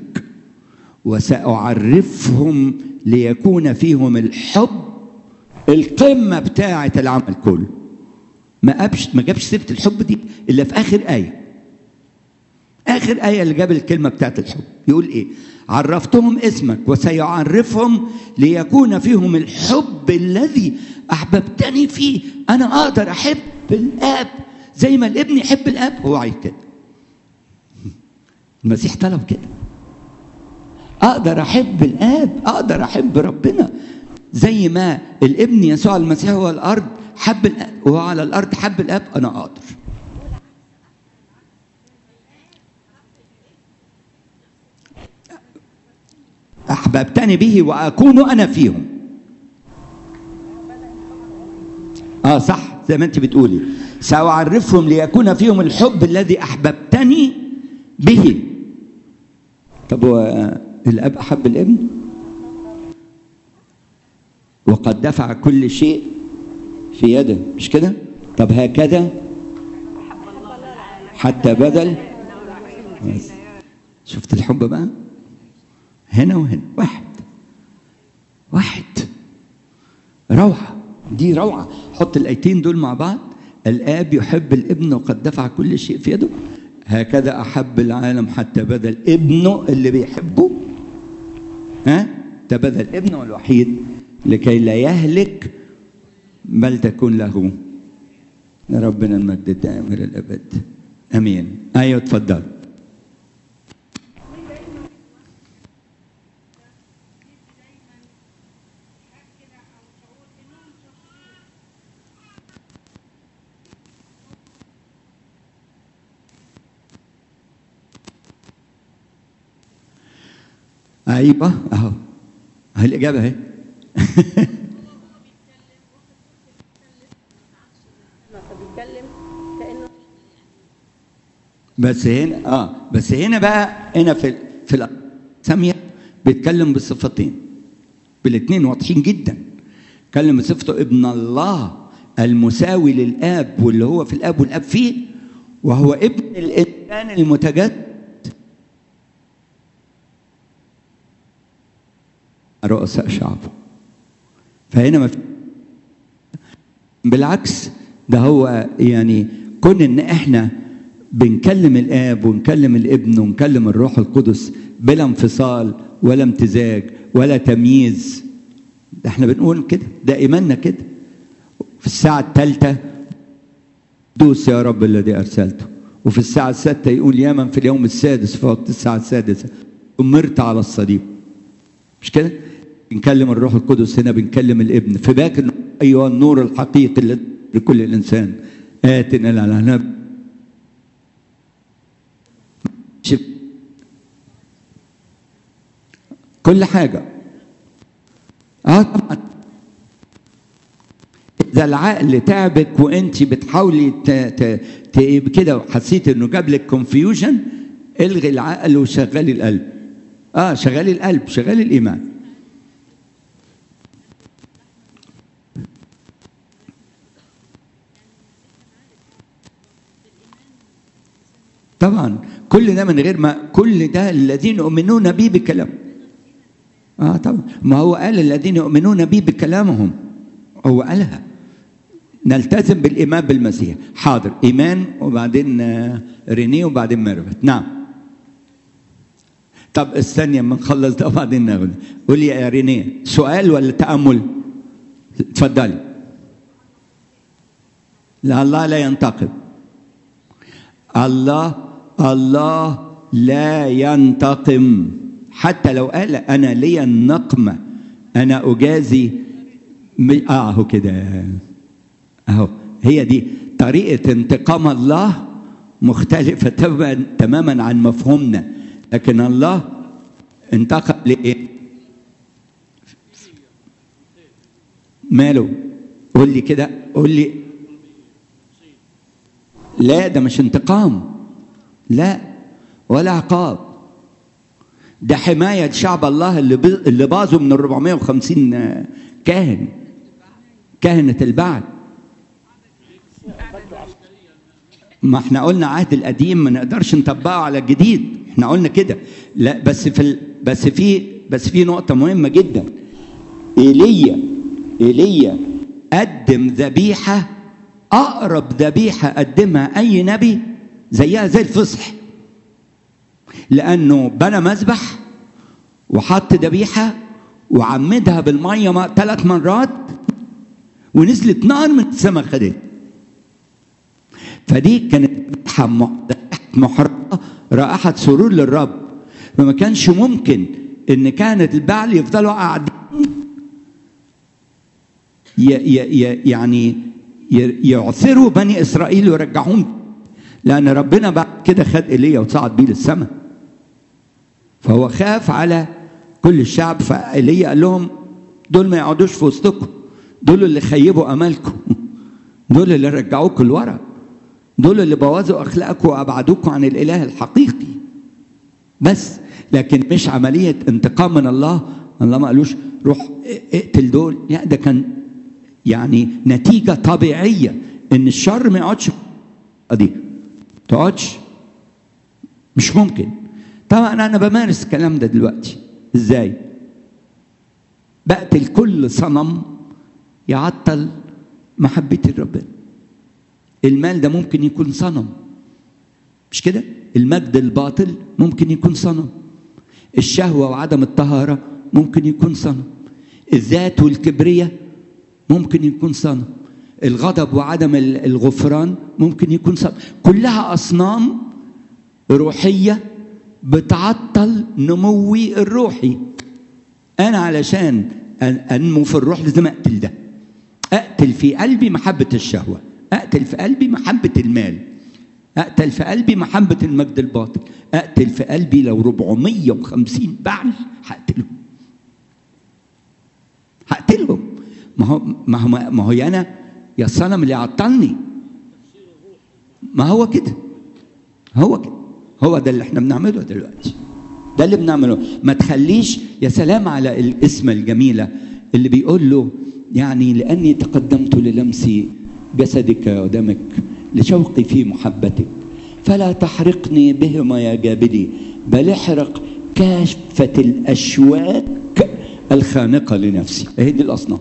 وساعرفهم ليكون فيهم الحب القمه بتاعه العمل كله ما جابش ما جابش سيره الحب دي الا في اخر ايه اخر ايه اللي جاب الكلمه بتاعت الحب يقول ايه عرفتهم اسمك وسيعرفهم ليكون فيهم الحب الذي احببتني فيه انا اقدر احب الاب زي ما الابن يحب الاب هو عايز كده المسيح طلب كده اقدر احب الاب اقدر احب ربنا زي ما الابن يسوع المسيح هو الارض حب الاب وهو على الارض حب الاب انا اقدر احببتني به واكون انا فيهم اه صح زي ما انت بتقولي ساعرفهم ليكون فيهم الحب الذي احببتني به طب هو الاب احب الابن وقد دفع كل شيء في يده مش كده طب هكذا حتى بدل بس. شفت الحب بقى هنا وهنا واحد واحد روعة دي روعة حط الآيتين دول مع بعض الآب يحب الابن وقد دفع كل شيء في يده هكذا أحب العالم حتى بذل ابنه اللي بيحبه ها تبذل ابنه الوحيد لكي لا يهلك بل تكون له ربنا المجد الدائم الى الابد امين ايوه اتفضل ايوه اهو اهي الاجابه اهي فبيتكلم كانه بس هنا اه بس هنا بقى هنا في في الساميه بيتكلم بصفتين بالاثنين واضحين جدا اتكلم بصفته ابن الله المساوي للاب واللي هو في الاب والاب فيه وهو ابن الانسان المتجدد رؤساء شعبه فهنا ما في بالعكس ده هو يعني كون ان احنا بنكلم الاب ونكلم الابن ونكلم الروح القدس بلا انفصال ولا امتزاج ولا تمييز ده احنا بنقول كده ده ايماننا كده في الساعه الثالثه دوس يا رب الذي ارسلته وفي الساعه السادسه يقول يا من في اليوم السادس في وقت الساعه السادسه امرت على الصليب مش كده بنكلم الروح القدس هنا بنكلم الابن في باكر ايها النور الحقيقي الذي لكل الانسان اتنا العنب كل حاجه اه طبعا اذا العقل تعبك وانت بتحاولي ت... ت... ت... كده وحسيت انه جاب لك كونفيوجن الغي العقل وشغلي القلب اه شغلي القلب شغلي الايمان طبعا كل ده من غير ما كل ده الذين يؤمنون بي بكلام اه طبعا ما هو قال الذين يؤمنون بي بكلامهم هو قالها نلتزم بالايمان بالمسيح حاضر ايمان وبعدين آه، رينيه وبعدين ميرفت نعم طب استني اما نخلص ده وبعدين ناخد قولي يا رينيه سؤال ولا تامل اتفضلي لا الله لا ينتقم الله الله لا ينتقم حتى لو قال انا لي النقمه انا اجازي م- اه اهو كده اهو هي دي طريقه انتقام الله مختلفه تماما تماما عن مفهومنا لكن الله انتقم لايه ماله قول لي كده قول لي لا ده مش انتقام لا ولا عقاب ده حماية شعب الله اللي بي- اللي باظوا من ال 450 كاهن كهنة البعل ما احنا قلنا عهد القديم ما نقدرش نطبقه على الجديد احنا قلنا كده لا بس في ال... بس في بس في نقطة مهمة جدا ايليا ايليا قدم ذبيحة اقرب ذبيحة قدمها اي نبي زيها زي الفصح لانه بنى مذبح وحط ذبيحة وعمدها بالمية ثلاث مرات ونزلت نار من السماء خدتها فدي كانت ذبيحة م- محرقة رائحة سرور للرب فما كانش ممكن ان كانت البعل يفضلوا قاعدين ي- ي- ي- يعني ي- يعثروا بني اسرائيل ويرجعوهم لان ربنا بعد كده خد ايليا وصعد بيه للسماء فهو خاف على كل الشعب فايليا قال لهم دول ما يقعدوش في وسطكم دول اللي خيبوا امالكم دول اللي رجعوكم لورا دول اللي بوظوا اخلاقكم وابعدوكم عن الاله الحقيقي بس لكن مش عمليه انتقام من الله الله ما قالوش روح اقتل دول لا ده كان يعني نتيجه طبيعيه ان الشر ما يقعدش دي تقعدش مش ممكن طبعا انا بمارس الكلام ده دلوقتي ازاي بقتل كل صنم يعطل محبتي لربنا المال ده ممكن يكون صنم مش كده المجد الباطل ممكن يكون صنم الشهوة وعدم الطهارة ممكن يكون صنم الذات والكبرية ممكن يكون صنم الغضب وعدم الغفران ممكن يكون صنم كلها أصنام روحية بتعطل نموي الروحي أنا علشان أنمو في الروح لازم أقتل ده أقتل في قلبي محبة الشهوة أقتل في قلبي محبة المال أقتل في قلبي محبة المجد الباطل أقتل في قلبي لو 450 بعل هقتلهم هقتلهم ما هو ما هو ما هو يا أنا يا الصنم اللي عطلني ما هو كده هو كده هو ده اللي احنا بنعمله دلوقتي ده اللي بنعمله ما تخليش يا سلام على الاسم الجميلة اللي بيقول له يعني لأني تقدمت للمس جسدك ودمك لشوقي في محبتك فلا تحرقني بهما يا جابلي بل احرق كافة الأشواك الخانقة لنفسي هي دي الأصنام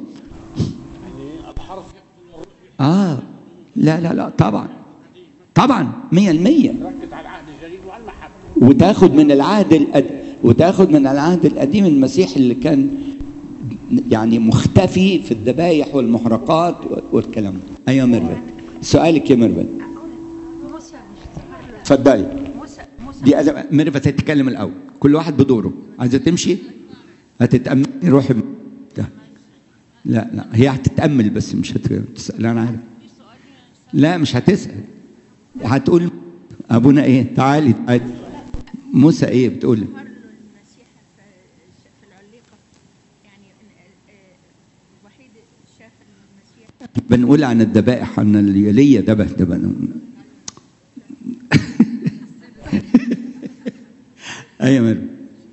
آه لا لا لا طبعا طبعا مية المية ركز على العهد الجديد وعلى المحبه وتاخد من العهد القد... وتاخد من العهد القديم المسيح اللي كان يعني مختفي في الذبايح والمحرقات والكلام ده ايوه ميرفت سؤالك يا ميرفت موسى اتفضلي موسى موسى دي أز- ميرفت هتتكلم الاول كل واحد بدوره عايزه تمشي هتتامل روحي ده. لا لا هي هتتامل بس مش هتسال انا عارف لا مش هتسال هتقول ابونا ايه تعالي تعالي موسى ايه بتقول ظهر له المسيح في في العليقة يعني آه، آه، الوحيد شاف المسيح بنقول عن الذبائح عن اللي ليا ذبح ده ايوه مريم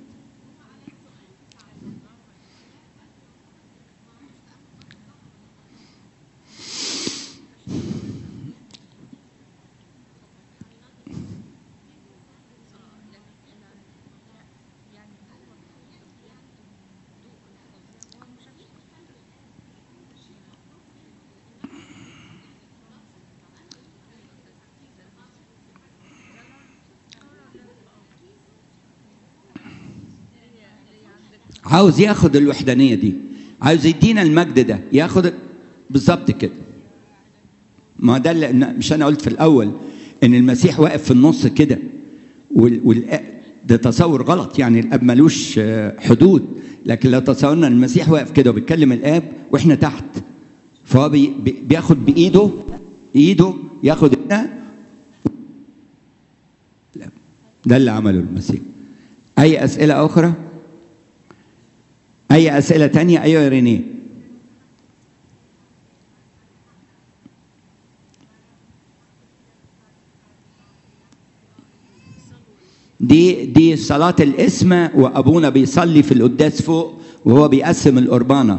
عاوز ياخد الوحدانيه دي عاوز يدينا المجد ده ياخد بالظبط كده ما ده اللي مش انا قلت في الاول ان المسيح واقف في النص كده وال... وال... ده تصور غلط يعني الاب ملوش آه، حدود لكن لو تصورنا ان المسيح واقف كده وبيتكلم الاب واحنا تحت فهو بي... بي... بياخد بايده ايده ياخد هنا لا. ده اللي عمله المسيح اي اسئله اخرى اي اسئله تانية ايوه يا رينيه دي دي صلاة القسمة وأبونا بيصلي في القداس فوق وهو بيقسم القربانة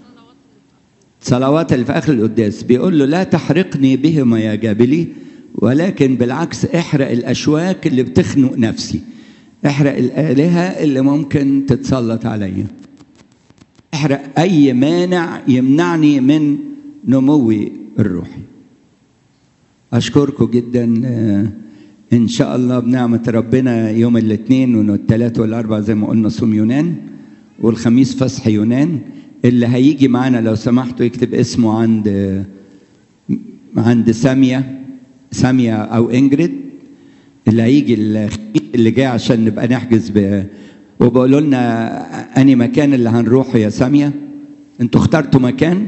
صلوات اللي في آخر القداس بيقول له لا تحرقني بهما يا جابلي ولكن بالعكس احرق الأشواك اللي بتخنق نفسي احرق الآلهة اللي ممكن تتسلط عليا احرق أي مانع يمنعني من نموي الروحي أشكركم جدا آه، إن شاء الله بنعمة ربنا يوم الاثنين والثلاث والأربع زي ما قلنا صوم يونان والخميس فصح يونان اللي هيجي معانا لو سمحتوا يكتب اسمه عند آه، عند سامية سامية أو إنجريد اللي هيجي الخميس اللي جاي عشان نبقى نحجز ب وبقولوا لنا أني مكان اللي هنروحه يا سامية انتوا اخترتوا مكان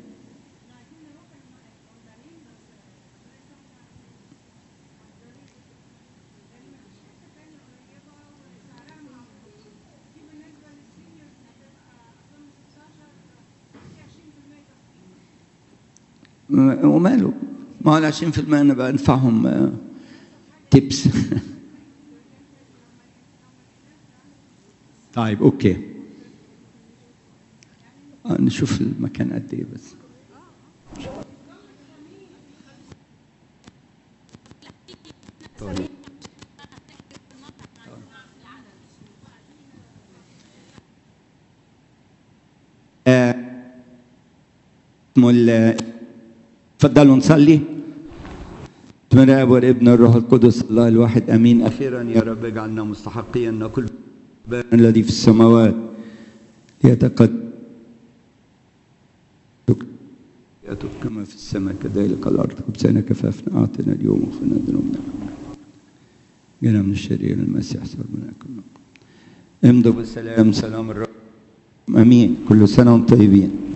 وماله ما هو ال 20% نبقى ندفعهم تيبس طيب اوكي آه، نشوف المكان قد ايه بس آه، اسمه ال- تفضلوا نصلي بسم الله والابن الروح القدس الله الواحد امين اخيرا يا رب اجعلنا مستحقين كل الذي في السماوات يتقد يأتوا كما في السماء كذلك على الارض خبزنا كفافنا اعطنا اليوم وفنا ذنوبنا جنا من الشرير المسيح صرنا كلنا امضوا بالسلام سلام الرب امين كل سنه وانتم طيبين